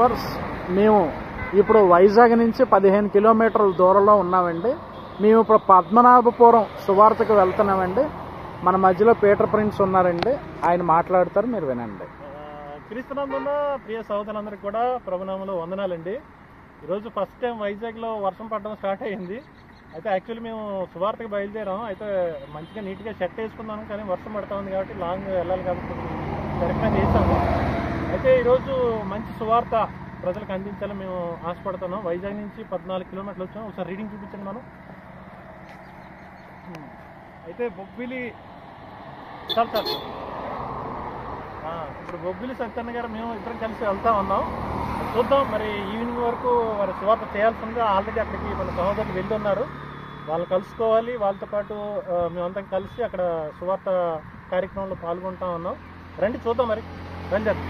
Lovers మేము ఇప్పుడు వైజాగ్ నుంచి పదిహేను కిలోమీటర్ల దూరంలో ఉన్నామండి మేము ఇప్పుడు పద్మనాభపురం సువార్తకు వెళ్తున్నామండి మన మధ్యలో పీటర్ ప్రిన్స్ ఉన్నారండి ఆయన మాట్లాడతారు మీరు వినండి క్రీస్తునందున్న ప్రియ సహోదరులందరికీ కూడా ప్రభునామంలో వందనాలండి ఈరోజు ఫస్ట్ టైం వైజాగ్లో వర్షం పడడం స్టార్ట్ అయ్యింది అయితే యాక్చువల్లీ మేము సువార్తకి బయలుదేరాం అయితే మంచిగా నీట్గా షర్ట్ వేసుకున్నాము కానీ వర్షం పడతా ఉంది కాబట్టి లాంగ్ వెళ్ళాలి కాబట్టి కరెక్ట్గా చేసాము అయితే ఈరోజు మంచి సువార్త ప్రజలకు అందించాలని మేము ఆశపడుతున్నాం వైజాగ్ నుంచి పద్నాలుగు కిలోమీటర్లు వచ్చాం ఒకసారి రీడింగ్ చూపించండి మనం అయితే బొబ్బిలి చాలు చాలు ఆ, ఇప్పుడు బొబ్బిలి సత్యన్న గారు మేము ఇద్దరం కలిసి వెళ్తా ఉన్నాం చూద్దాం మరి ఈవినింగ్ వరకు వారి సువార్త చేయాల్సి ఉంది ఆల్రెడీ అక్కడికి మన సహోదరులు వెళ్ళి ఉన్నారు వాళ్ళు కలుసుకోవాలి వాళ్ళతో పాటు ఆ, మేమంతా కలిసి అక్కడ సువార్త కార్యక్రమంలో పాల్గొంటా ఉన్నాం రండి చూద్దాం మరి రండి అన్న.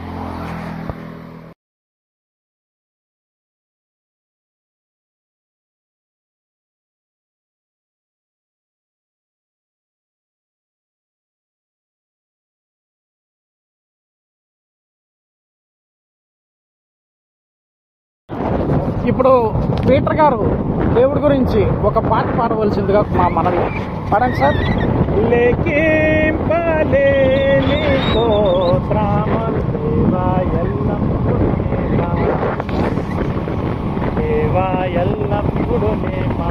ఇప్పుడు పీటర్ గారు దేవుడి గురించి ఒక పాట పాడవలసిందిగా మా మనవి పాడండి సార్ లెక్కింపలేని స్తోత్రములు దేవా ఎల్లప్పుడూ నేమా. దేవా ఎల్లప్పుడూ నేమా.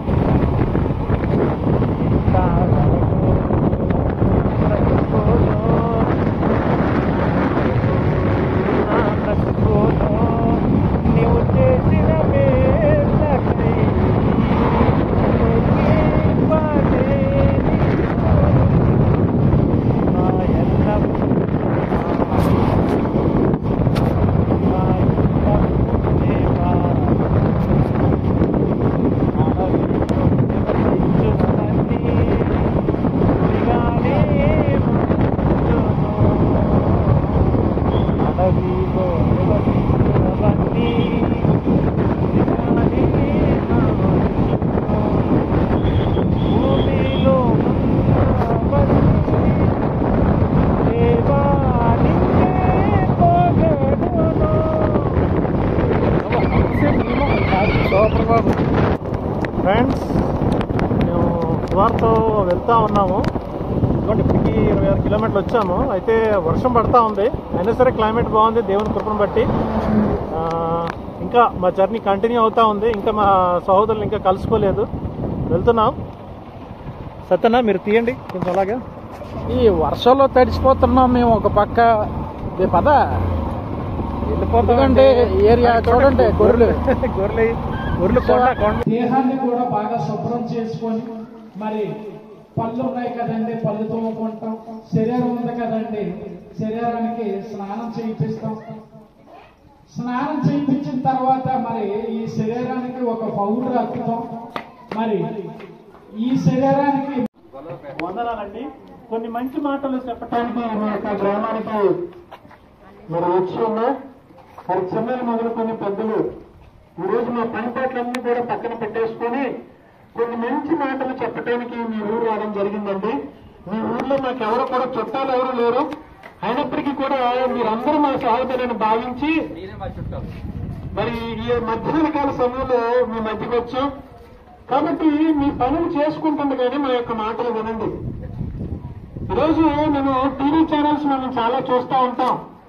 ఇంతవరకు బ్రతుకులో, నా బ్రతుకులో నీవు చేసిన మేలకై భూమిలో సూపర్ బాబు ఫ్రెండ్స్ మేము సువార్తో వెళ్తా ఉన్నాము ఇదిగోండి ఇప్పటికి ఇరవై ఆరు కిలోమీటర్లు వచ్చాము అయితే వర్షం పడతా ఉంది అయినా సరే క్లైమేట్ బాగుంది దేవుని కృపను బట్టి ఆ, ఇంకా మా జర్నీ కంటిన్యూ అవుతా ఉంది ఇంకా మా సహోదరులు ఇంకా కలుసుకోలేదు వెళ్తున్నాం సత్యనా మీరు తీయండి కొంచెం అలాగా ఈ వర్షంలో తడిచిపోతున్నాం మేము ఒక పక్క ఇది పద ఎందుకంటే ఏరియా చూడండి గొర్రెలు గొర్రెలు గొర్రెలు కొండ కొండ దేహాన్ని కూడా బాగా శుభ్రం చేసుకొని మరి పళ్ళు ఉన్నాయి కదండి పళ్ళు తోముకుంటాం శరీరం ఉంది కదండి శరీరానికి స్నానం చేయిపిస్తాం స్నానం చేయించిన తర్వాత మరి ఈ శరీరానికి ఒక పౌడర్ అద్దుతాం మరి ఈ శరీరానికి వందనాలండి కొన్ని మంచి మాటలు చెప్పడానికి మా యొక్క గ్రామానికి మరి వచ్చి ఉన్నా మరి చిన్నలు మొదలుకొని పెద్దలు ఈ రోజు మా పని పాటలన్నీ కూడా పక్కన పెట్టేసుకొని కొన్ని మంచి మాటలు చెప్పడానికి మీ ఊరు రావడం జరిగిందండి మీ ఊర్లో మాకు ఎవరు కూడా చుట్టాలు ఎవరు లేరు అయినప్పటికీ కూడా మీరందరూ మా సహోదరులను భావించి మరి ఈ మధ్యాహ్న కాల సమయంలో మీ మధ్యకి వచ్చాం కాబట్టి మీ పనులు చేసుకుంటుండగానే మా యొక్క మాటలు వినండి ఈరోజు నేను టీవీ ఛానల్స్ మనం చాలా చూస్తూ ఉంటాం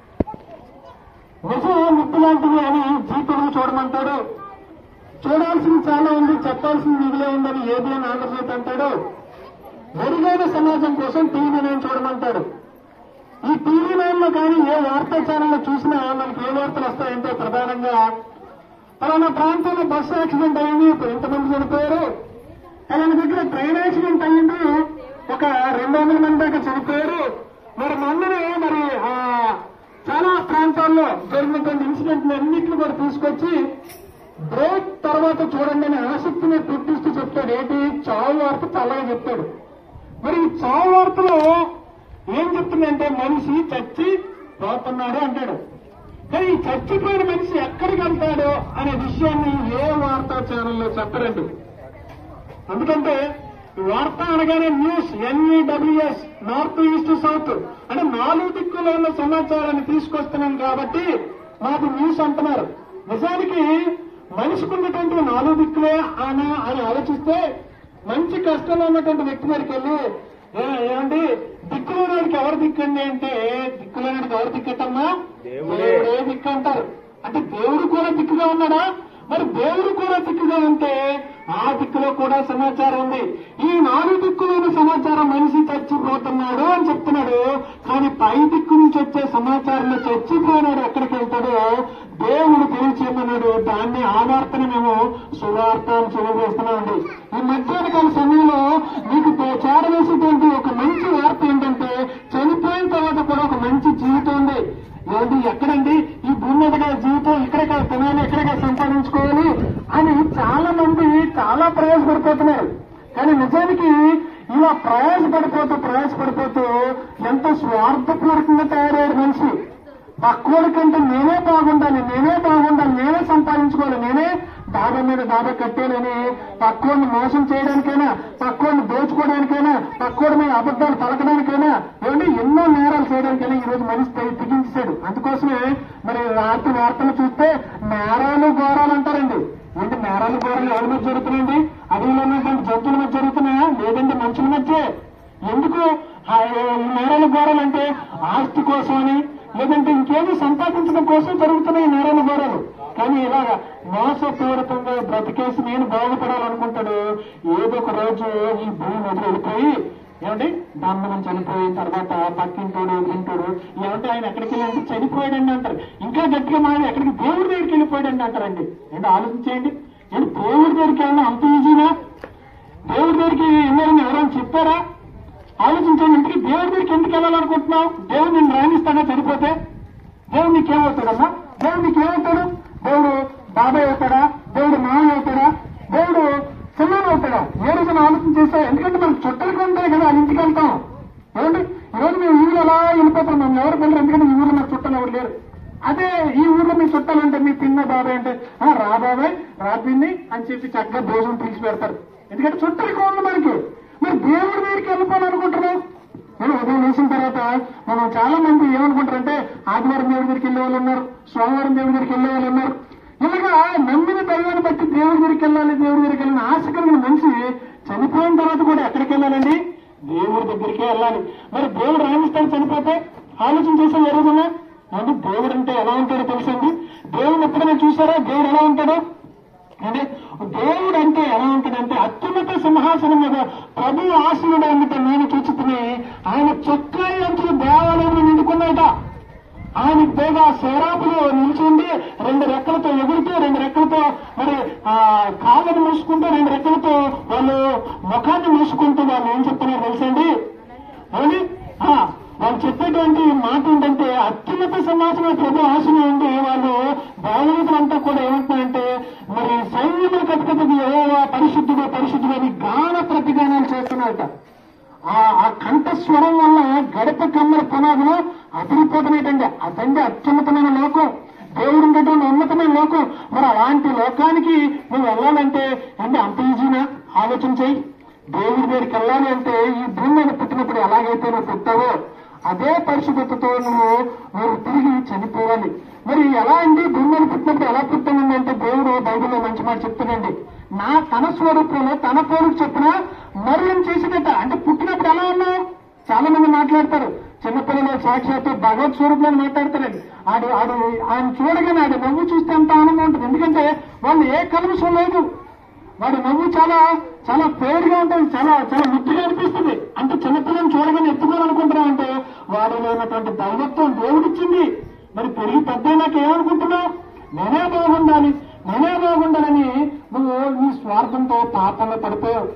నిజం ముప్పు లాంటివి అని జీతులు చూడమంటాడు చూడాల్సింది చాలా ఉంది చెప్పాల్సింది మిగిలే ఉందని ఏబిఎన్ ఆంధ్రజ్యోతి అంటాడు మెరుగైన సమాజం కోసం టీవీ నేను చూడమంటాడు ఈ టీవీ నైన్లో కానీ ఏ వార్తా ఛానల్లో చూసినా మనకి ఏ వార్తలు వస్తాయంటే ప్రధానంగా పలానా ప్రాంతంలో బస్సు యాక్సిడెంట్ అయింది ఇప్పుడు ఎంతమంది చనిపోయారు పలానా దగ్గర ట్రైన్ యాక్సిడెంట్ అయ్యింది ఒక రెండు వందల మంది దాకా చనిపోయారు మరి మొన్ననే మరి ఆ చాలా ప్రాంతాల్లో జరిగినటువంటి ఇన్సిడెంట్ అన్నింటిని కూడా తీసుకొచ్చి బ్రేక్ తర్వాత చూడండి అని ఆసక్తిని పుట్టిస్తూ చెప్తాడు ఏంటి చావు వార్త చల్లగా చెప్తాడు మరి ఈ చావు వార్తలో ఏం చెప్తుందంటే మనిషి చచ్చి పోతున్నాడు అంటాడు కానీ ఈ చచ్చిపోయిన మనిషి ఎక్కడికి వెళ్తాడో అనే విషయాన్ని ఏ వార్తా ఛానల్లో చెప్పరండి ఎందుకంటే వార్త అనగానే news N E W S north east south అంటే నాలుగు దిక్కులో ఉన్న సమాచారాన్ని తీసుకొస్తున్నాం కాబట్టి మాది న్యూస్ అంటున్నారు నిజానికి మనిషికి ఉన్నటువంటి నాలుగు దిక్కులే ఆయన అని ఆలోచిస్తే మంచి కష్టంలో ఉన్నటువంటి వ్యక్తి దగ్గరికి వెళ్ళి "ఏ- ఏమండి దిక్కులేనాడికి ఎవరు దిక్కండి అంటే దిక్కులేనాడికి ఎవరు దిక్కటమ్మా దేవుడే దిక్కు అంటారు అంటే దేవుడు కూడా దిక్కుగా ఉన్నాడా మరి దేవుడు కూడా దిక్కుగా ఉంటే ఆ దిక్కులో కూడా సమాచారం ఉంది ఈ నాలుగు దిక్కులోని సమాచారం మనిషి చచ్చిపోతున్నాడు అని చెప్తున్నాడు కానీ పై దిక్కు నుంచి వచ్చే సమాచారంలో చచ్చిపోయినాడు ఎక్కడికి వెళ్తాడో దేవుడు తెలియచేయమన్నాడు దాన్ని ఆధార్తన మేము సువార్త అని తెలియజేస్తున్నామండి ఈ మధ్యాహ్నకాల సమయంలో మీకు తే- చేరవేసేటువంటి ఒక మంచి వార్త ఏంటంటే చనిపోయిన తర్వాత కూడా ఒక మంచి జీవితం ఉంది ఏంటి ఎక్కడండి ఈ భూమి మీద గల జీవితం ఇక్కడే తినాలి ఇక్కడే సంపాదించుకోవాలి అని చాలా మంది చాలా ప్రయాసపడిపోతున్నారు కానీ నిజానికి ఇలా ప్రయాసపడిపోతూ ప్రయాసపడిపోతూ ఎంతో స్వార్థపూర్వకంగా తయారయ్యాడు మనిషి పక్కోడి కంటే నేనే బాగుండాలి నేనే బాగుండాలి నేనే సంపాదించుకోవాలి నేనే డాబా మీద డాబా కట్టేయాలని పక్కోడిని మోసం చేయడానికైనా పక్కోడిని దోచుకోవడానికైనా పక్కోడి మీద అబద్ధాలు పలకడానికైనా ఏమంటే ఎన్నో నేరాలు చేయడానికైనా ఈ రోజు మనిషి తెగి- తెగించాడు అందుకోసమే మరి రాత్రి వార్తలు చూస్తే నేరాలు ఘోరాలు అంటారండి ఏంటి నేరాలు ఘోరాలు ఎవరి మధ్య జరుగుతున్నాయండి అడవిలో ఉన్నటువంటి జంతువుల మధ్య జరుగుతున్నాయా లేదంటే మనుషుల మధ్య ఎందుకు ఆ, ఈ నేరాలు ఘోరాలు అంటే ఆస్తి కోసమని లేదంటే ఇంకేమీ సంపాదించడం కోసం జరుగుతున్నాయి నేరాలు ఘోరాలు కానీ ఇలాగా మోసపూరితంగా బ్రతికేసి నేను బాగుపడాలనుకుంటాడు ఏదో ఒక రోజు ఈ భూమి వదిలి వెళ్ళిపోయి ఏమండి బంధనం చనిపోయిన తర్వాత పక్కింటోడు ఎదిరింటోడు ఏమంటే ఆయన ఎక్కడికి వెళ్ళి చనిపోయాడండి అంటారు ఇంకా గట్టిగా మాది ఎక్కడికి దేవుడి దగ్గరికి వెళ్ళిపోయాడండి అంటారండి ఏంటి ఆలోచించేయండి ఏంటి దేవుడి దగ్గరికి వెళ్ళిన అంత ఈజీనా దేవుడి దగ్గరికి వెళ్ళారని ఎవరైనా చెప్పారా ఆలోచించండి ఇంటికి దేవుడి దగ్గరికి ఎందుకు వెళ్ళాలనుకుంటున్నావు దేవుడు నేను రాణిస్తాడా చనిపోతే దేవుడు నీకేమవుతాడమ్మా దేవుడు నీకేమవుతాడు దేవుడు బాబాయ్ అవుతాడా దేవుడు మామయ్య అవుతాడా దేవుడు చిన్నాడు అవుతాడా ఏ రోజున ఆలోచన చేస్తా ఎందుకంటే మనం చుట్టాలకు ఉంటాయి కదా వాళ్ళ ఇంటికి వెళ్తాం ఏమండి ఈ రోజు మేము ఊళ్ళో అలా వెళ్ళిపోతాం మనం ఎవరు వెళ్ళరు ఎందుకంటే ఈ ఊళ్ళో మాకు చుట్టాలు ఎవరు లేరు అదే ఈ ఊర్లో మీ చుట్టాలంటే మీ పిన్న బాబాయ్ అంటే "ఆ, రా బాబాయ్ రా పిన్ని అని చెప్పి చక్కగా భోజనం పిలిచి పెడతారు ఎందుకంటే చుట్టాలకు ఉంది మనకి మరి దేవుడి దగ్గరికి వెళ్ళిపోవాలనుకుంటున్నాం నేను ఉదయం లేచిన తర్వాత మనం చాలా మంది ఏమనుకుంటారంటే ఆదివారం దేవుడి దగ్గరికి వెళ్ళే వాళ్ళు ఉన్నారు సోమవారం దేవుడి దగ్గరికి వెళ్ళే వాళ్ళు ఉన్నారు ఇలాగా నమ్మిన దైవాన్ని బట్టి దేవుడి దగ్గరికి వెళ్ళాలి దేవుడి దగ్గరికి వెళ్ళిన ఆశ కలిగిన మనిషి చనిపోయిన తర్వాత కూడా ఎక్కడికి వెళ్ళాలండి దేవుడి దగ్గరికే వెళ్ళాలి మరి దేవుడు రాణిస్తాడు చనిపోతే ఆలోచన చేసాం ఏ రోజున అంటే దేవుడు అంటే ఎలా ఉంటాడో తెలుసండి దేవుడు ఎప్పుడైనా చూసారా దేవుడు ఎలా ఉంటాడో అంటే దేవుడు అంటే ఎలా ఉంటాడంటే అత్యున్నత సింహాసనం మీద ప్రభు ఆశనుడు అంటే నేను చూచుకుని ఆయన చొక్కా అంచులు దేవాలయంలో నిండుకున్నాయట ఆయన పైగా శరాపులో నిల్చుండి రెండు రెక్కలతో ఎగురుతూ రెండు రెక్కలతో మరి ఆ కాళ్ళని మూసుకుంటూ రెండు రెక్కలతో వాళ్ళు ముఖాన్ని మూసుకుంటూ వాళ్ళు ఏం చెప్తున్నారు తెలుసండి అవును ఆ, వాళ్ళు చెప్పేటువంటి మాట ఏంటంటే అత్యున్నత సమాజంలో ప్రభు ఆశలు ఉండి వాళ్ళు బాధితులంతా కూడా ఏమంటున్నారంటే మరి సైన్యములు కట్టుకట్టుకు ఏవో పరిశుద్ధుడు పరిశుద్ధుడు అని గాన ప్రతిగానాలు చేస్తున్నారట ఆ ఆ కంఠస్వరం వల్ల గడప కమ్మల పునాదులు అదిరిపోతున్నాయండి అదండి అత్యున్నతమైన లోకం దేవుడు ఉండటం ఉన్నతమైన లోకం మరి అలాంటి లోకానికి నువ్వు వెళ్ళాలంటే అంటే అంత ఈజీనా ఆలోచన చేయి దేవుడి దగ్గరికి వెళ్ళాలి అంటే ఈ భూమి మీద పుట్టినప్పుడు ఎలాగైతే నువ్వు పుట్టావో అదే పరిశుభ్రతతో నువ్వు నువ్వు తిరిగి చనిపోవాలి మరి ఎలా అండి భూమి మీద పుట్టినప్పుడు ఎలా పుట్టానండి అంటే దేవుడు బైబిల్లో మంచి మాట చెప్తానండి నా తన స్వరూపంలో తన పోలికి చెప్పిన మరణం చేసేదట అంటే పుట్టినప్పుడు ఎలా ఉన్నావు చాలా మంది మాట్లాడతారు చిన్నపిల్లలు సాక్షాత్తు భగవత్ స్వరూపంలో మాట్లాడతారండి ఆడు ఆడు ఆయన చూడగానే ఆడు నవ్వు చూస్తే ఎంత ఆనందం ఉంటుంది ఎందుకంటే వాళ్ళు ఏ కలుషం లేదు వాడి నవ్వు చాలా చాలా పేరుగా ఉంటుంది చాలా చాలా ముద్దుగా అనిపిస్తుంది అంటే చిన్నపిల్లని చూడగానే ఎత్తుకోవాలనుకుంటున్నావు అంటే వాడిలో ఉన్నటువంటి దైవత్వం దేవుడిచ్చింది మరి పెరిగి పెద్ద నాకు ఏమనుకుంటున్నావు నేనే బాగుండాలి నేనే బాగుండాలని నువ్వు నీ స్వార్థంతో పాపంలో పడిపోయావు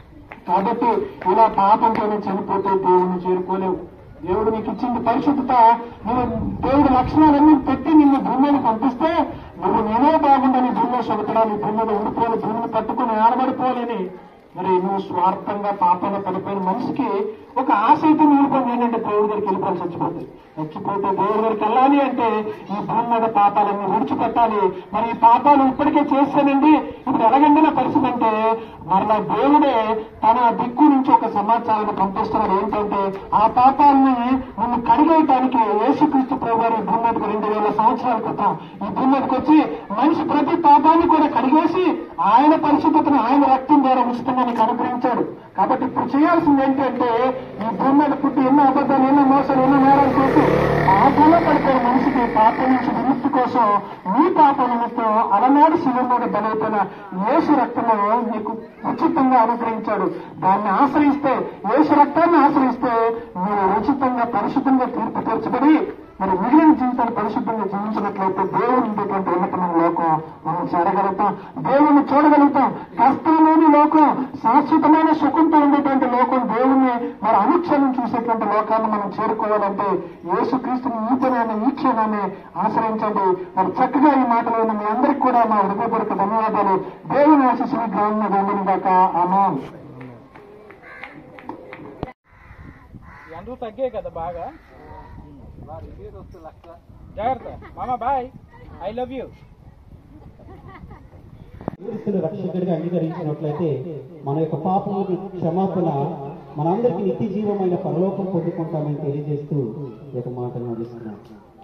కాబట్టి ఇలా పాపంతోనే చనిపోతే దేవుడిని చేరుకోలేవు దేవుడు నీకు ఇచ్చింది పరిశుద్ధత నువ్వు దేవుడి లక్షణాలన్నీ పెట్టి నిన్ను భూమి మీద పంపిస్తే నువ్వు నేనే బాగుండాలి భూమిలో సొగతడాలి భూమి మీద ఉండిపోవాలి భూమిని పట్టుకుని ఆడబడిపోవాలని మరి నువ్వు స్వార్థంగా పాపంలో పడిపోయిన మనిషికి ఒక ఆశ అయితే మిగిలిపోయింది ఏంటంటే దేవుడి దగ్గరికి వెళ్ళిపోవాల్సి వచ్చిపోతుంది చచ్చిపోతే దేవుడి దగ్గరికి వెళ్ళాలి అంటే ఈ భూమి మీద పాపాలన్నీ విడిచిపెట్టాలి మరి ఈ పాపాలు ఇప్పటికే చేస్తానండి ఇప్పుడు ఎలాగండి నా పరిస్థితి అంటే మరలా దేవుడే తన దిక్కు నుంచి ఒక సమాచారాన్ని పంపిస్తున్నాడు ఏంటంటే ఆ పాపాలని నన్ను కడిగేయటానికి యేసుక్రీస్తు ప్రభు గారు ఈ భూమి మీదకి రెండు వేల సంవత్సరాల క్రితం ఈ భూమి మీదకి వచ్చి మనిషి ప్రతి పాపాన్ని కూడా కడిగేసి ఆయన పరిశుద్ధతను ఆయన రక్తం ద్వారా ఉచితంగా నీకు అనుగ్రహించాడు కాబట్టి ఇప్పుడు చేయాల్సింది ఏంటంటే ఈ భూమి మీద పుట్టి ఎన్నో అబద్ధాలు ఎన్నో మోసాలు ఎన్నో నేరాలు చేసి పాపంలో పడిపోయిన మనిషికి పాపం నుంచి విముక్తి కోసం నీ పాప నిమిత్తం అలనాడు శిలువ మీద బలైపోయిన యేసు రక్తము నీకు ఉచితంగా అనుగ్రహించాడు దాన్ని ఆశ్రయిస్తే యేసు రక్తాన్ని ఆశ్రయిస్తే మీరు ఉచితంగా పరిశుద్ధంగా తీర్పు తీర్చబడి మరి మిగిలిన జీవితాన్ని పరిశుద్ధంగా జీవించినట్లయితే దేవుని ఉండేటువంటి ఉన్నతమైన లోకం మనం చేరగలుగుతాం దేవుణ్ణి చూడగలుగుతాం కష్టంలోని లోకం శాశ్వతమైన సుఖంతో ఉండేటువంటి లోకం దేవుణ్ణి మరి అనుక్షణం చూసేటువంటి లోకాన్ని మనం చేరుకోవాలంటే యేసుక్రీస్తుని ఈ దినాన్ని ఈ క్షణాన్ని ఆశ్రయించండి మరి చక్కగా ఈ మాటలు మీ అందరికీ కూడా మా హృదయపూర్వక ధన్యవాదాలు దేవుని ఆశిస్సుని గ్రామం దేవుని దాక ఆమె ఎండలు తగ్గాయి కదా బాగా జాగ్రత్త మామ బాయ్ ఐ లవ్ యూ క్రీస్తుని రక్షకుడిగా అంగీకరించినట్లయితే మన యొక్క పాపములకు క్షమాపణ మనందరికీ నిత్య జీవమైన పరలోకం పొందుకుంటామని తెలియజేస్తూ ఈ యొక్క మాటను ముగిస్తున్నాను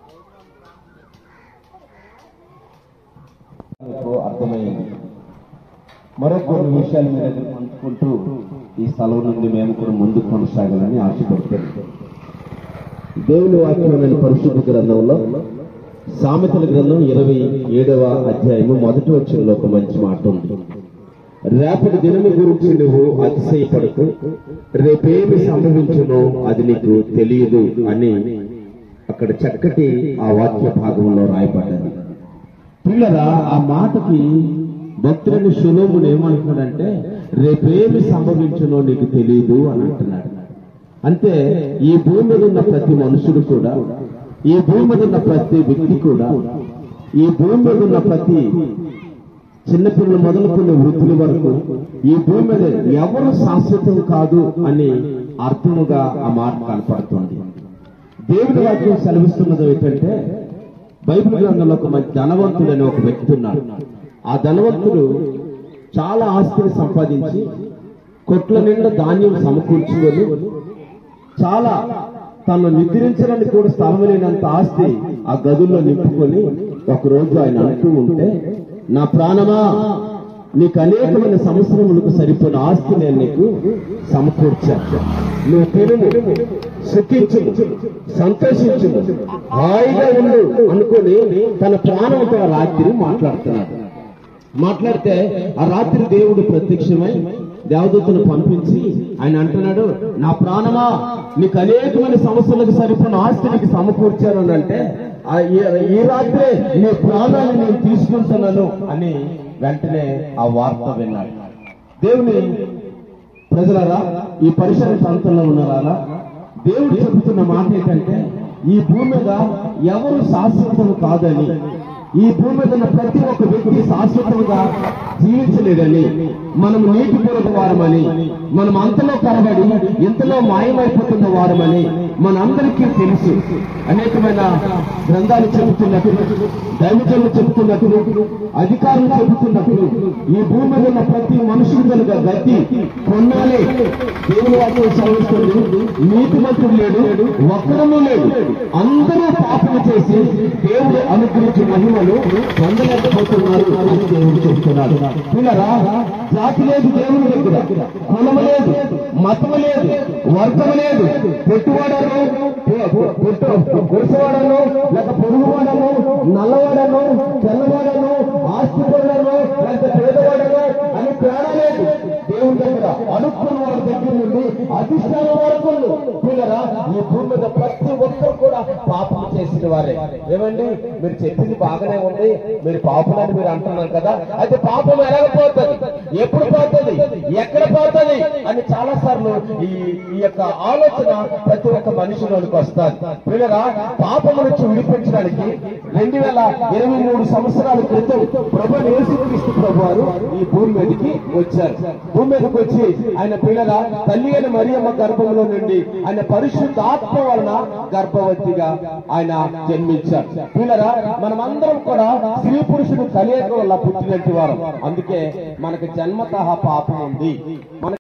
మీకు అర్థమైంది మరో కొన్ని విషయాలు మీ దగ్గర పంచుకుంటూ ఈ స్థలం నుండి మేము కూడా ముందుకు కొనసాగాలని ఆశపడుతున్నాం దేవుని వాక్యమైన పరిశుద్ధ గ్రంథంలో సామెతల గ్రంథం ఇరవై ఏడవ అధ్యాయము మొదటి వచ్చంలో ఒక మంచి మాట ఉంది రేపటి దినము గురించి నువ్వు అతిశయపడకు రేపేమి సంభవించునో అది నీకు తెలియదు అని అక్కడ చక్కటి ఆ వాక్య భాగంలో రాయబడ్డది పిల్లరా ఆ మాటకి భక్తులని సులోముడు ఏమంటున్నాడంటే రేపేమి సంభవించునో నీకు తెలియదు అని అంటున్నాడు అంటే ఈ భూమి మీద ఉన్న ప్రతి మనుషుడు కూడా ఈ భూమి మీద ఉన్న ప్రతి వ్యక్తి కూడా ఈ భూమి మీద ఉన్న ప్రతి చిన్నపిల్లలు మొదలుకున్న వృద్ధుల వరకు ఈ భూమి మీద ఎవరు శాశ్వతం కాదు అని అర్థముగా ఆ మాట కనపడుతుంది దేవుడి వాక్యం సెలవిస్తున్నది ఏంటంటే బైబిల్ గ్రంథంలో ఒక మంచి ధనవంతుడు అనే ఒక వ్యక్తి ఉన్నాడు ఆ ధనవంతుడు చాలా ఆస్తిని సంపాదించి కొట్ల నిండా ధాన్యం సమకూర్చుకొని చాలా తను నిద్రించడానికి కూడా స్థలం లేనంత ఆస్తి ఆ గదుల్లో నింపుకొని ఒక రోజు ఆయన అంటూ ఉంటే నా ప్రాణమా నీకు అనేకమైన సంవత్సరములకు సరిపోయిన ఆస్తి నేను నీకు సమకూర్చా నువ్వు తినుము సుఖించు సంతోషించు హాయిగా ఉండు అనుకొని తన ప్రాణంతో ఆ రాత్రి మాట్లాడుతున్నాడు మాట్లాడితే ఆ రాత్రి దేవుడు ప్రత్యక్షమై దేవదూతను పంపించి ఆయన అంటున్నాడు నా ప్రాణమా నీకు అనేకమైన సంవత్సరాలకు సరిపోయిన ఆస్తి నీకు సమకూర్చాను అని అంటే ఆ ఈ- ఈ రాత్రే నీ ప్రాణాన్ని నేను తీసుకుంటున్నాను అని వెంటనే ఆ వార్త విన్నాడు దేవుని ప్రజలారా ఈ పరిసర ప్రాంతంలో ఉన్నారా దేవుడు చెబుతున్న మాట ఏంటంటే ఈ భూమి మీద ఎవరు శాశ్వతం కాదని ఈ భూమి మీద ఉన్న ప్రతి ఒక్క వ్యక్తి శాశ్వతంగా జీవించలేదని మనం నీటి పూర్వక వారమని మనం అంతలో కరబడి ఇంతలో మాయమైపోతున్న వారమని మనందరికీ తెలుసు అనేకమైన గ్రంథాలు చెబుతున్నప్పుడు దైవజనులు చెబుతున్నప్పుడు అధికారులు చెబుతున్నప్పుడు ఈ భూమి మీద ఉన్న ప్రతి మనుషుడు కనుక గతి కొన్నాలే దేవుని వాక్యం సెలవిస్తుంది నీతి మంత్రుడు లేడు ఒక్కడము లేడు అందరూ పాపము చేసి దేవుడు అనుగ్రహించే మహిమలు పొందలేకపోతున్నారు అని దేవుడు చెబుతున్నాడు పిల్లరా జాతి లేదు దేవుని దగ్గర కులము లేదు మతము లేదు వర్గము లేదు పెట్టువాడను గుడిసవాడను లేక పొరుగువాడను నల్లవాడను తెల్లవాడను ఆస్తిపరులను లేక పేదవాడను అని తేడా లేదు దేవుని దగ్గర అనుకున్న వారి దగ్గర నుండి అధిష్టానం వరకు పిల్లరా ఈ భూమి మీద ప్రతి ఒక్కరు కూడా పాపం చేసిన వారే ఏమండి మీరు చెప్పింది బాగానే ఉంది మీరు పాపలని మీరు అంటున్నారు కదా అయితే పాపం ఎలాగపోతుంది ఎప్పుడు పోతుంది ఎక్కడ పోతుంది అని చాలా సార్లు ఈ ఈ యొక్క ఆలోచన ప్రతి ఒక్క మనిషిలోనికి వస్తుంది పిల్లరా పాపము నుంచి విడిపించడానికి రెండు వేల ఇరవై మూడు సంవత్సరాల క్రితం ప్రభు యేసుక్రీస్తు ప్రభు వారు ఈ భూమి మీదకి వచ్చారు భూమి మీదకి వచ్చి ఆయన పిల్లల తల్లి అయిన మరియమ్మ గర్భంలో నుండి ఆయన పరిశుద్ధ ఆత్మ వలన గర్భవతిగా ఆయన జన్మించారు పిల్లరా మనమందరం కూడా స్త్రీ పురుషుడు కలియక వల్ల పుట్టినట్టు వారు అందుకే మనకు జన్మతః పాపం ఉంది మన